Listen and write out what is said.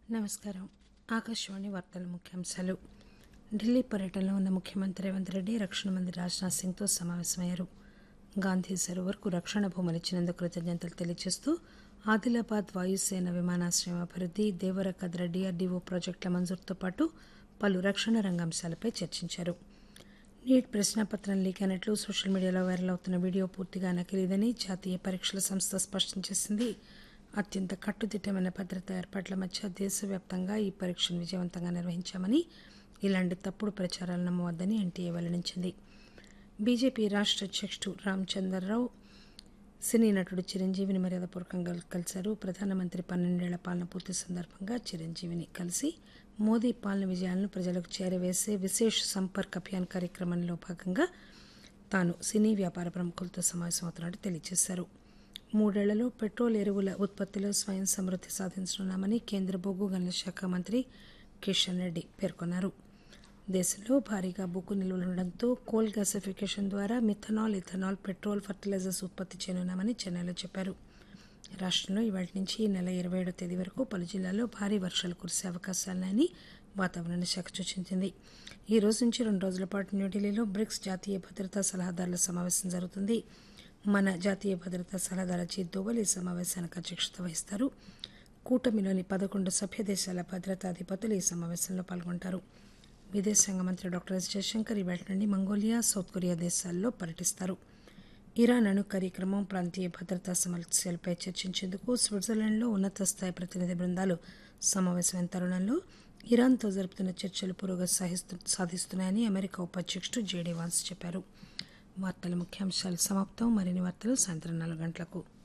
నమస్కారం ఆకాశవాణి వార్తల ముఖ్యాంశాలు ఢిల్లీ పర్యటనలో ఉన్న ముఖ్యమంత్రి రేవంత్ రెడ్డి రక్షణ మంత్రి రాజ్నాథ్ సింగ్తో సమావేశమయ్యారు గాంధీ సరోవర్కు రక్షణ భూములు ఇచ్చినందుకు కృతజ్ఞతలు తెలియజేస్తూ ఆదిలాబాద్ వాయుసేన విమానాశ్రయం అభివృద్ది దేవరకద్ర డీఆర్డీఓ ప్రాజెక్టుల మంజూరుతో పాటు పలు రక్షణ రంగ అంశాలపై చర్చించారు నీట్ ప్రశ్నాపత్రం లీక్ అయినట్లు సోషల్ మీడియాలో వైరల్ అవుతున్న వీడియో పూర్తిగా నకిలీదని జాతీయ పరీక్షల సంస్థ స్పష్టం చేసింది అత్యంత కట్టుదిట్టమైన భద్రతా ఏర్పాట్ల మధ్య దేశవ్యాప్తంగా ఈ పరీక్షను విజయవంతంగా నిర్వహించామని ఇలాంటి తప్పుడు ప్రచారాలు నమ్మవద్దని ఎన్టీఏ వెల్లడించింది బీజేపీ రాష్ట్ర అధ్యక్షుడు రామచందర్రావు సినీ నటుడు చిరంజీవిని మర్యాదపూర్వకంగా కలిశారు ప్రధానమంత్రి పన్నెండేళ్ల పాలన పూర్తి సందర్భంగా చిరంజీవిని కలిసి మోదీ పాలన విజయాలను ప్రజలకు చేరవేసే విశేష సంపర్క్ అభియాన్ కార్యక్రమంలో భాగంగా తాను సినీ వ్యాపార ప్రముఖులతో సమావేశమవుతున్నట్టు తెలియజేశారు మూడేళ్లలో పెట్రోల్ ఎరువుల ఉత్పత్తిలో స్వయం సమృద్ది సాధించనున్నామని కేంద్ర బొగ్గు గనుల శాఖ మంత్రి కిషన్ రెడ్డి పేర్కొన్నారు దేశంలో భారీగా బొగ్గు నిల్వలు ఉండడంతో కోల్ గ్యాసిఫికేషన్ ద్వారా మిథనాల్ ఇథనాల్ పెట్రోల్ ఫర్టిలైజర్స్ ఉత్పత్తి చేయనున్నామని చెన్నైలో చెప్పారు రాష్టంలో ఇవాటి నుంచి ఈ నెల ఇరవై ఏడో తేదీ వరకు పలు జిల్లాల్లో భారీ వర్షాలు కురిసే అవకాశాలున్నాయని వాతావరణ శాఖ సూచించింది ఈ రోజు నుంచి రెండు రోజుల పాటు న్యూఢిల్లీలో బ్రిక్స్ జాతీయ భద్రతా సలహాదారుల సమావేశం జరుగుతుంది మన జాతీయ భద్రతా సలహాదారు అజిత్ దోవల్ ఈ సమావేశానికి అధ్యక్షత వహిస్తారు కూటమిలోని పదకొండు సభ్య దేశాల భద్రతా అధిపతులు ఈ సమావేశంలో పాల్గొంటారు విదేశాంగ మంత్రి డాక్టర్ ఎస్ జయశంకర్ ఇవాటి నుండి మంగోలియా సౌత్ కొరియా దేశాల్లో పర్యటిస్తారు ఇరాన్ అణు కార్యక్రమం ప్రాంతీయ భద్రతా సమస్యలపై చర్చించేందుకు స్విట్జర్లాండ్లో ఉన్నత స్థాయి ప్రతినిధి బృందాలు సమావేశమైన తరుణంలో ఇరాన్తో జరుపుతున్న చర్చలు పురోగతి సాధిస్తున్నాయని అమెరికా ఉపాధ్యక్షుడు జేడీ వాన్స్ చెప్పారు వార్తల ముఖ్యాంశాలు సమాప్తం మరిన్ని వార్తలు సాయంత్రం నాలుగు గంటలకు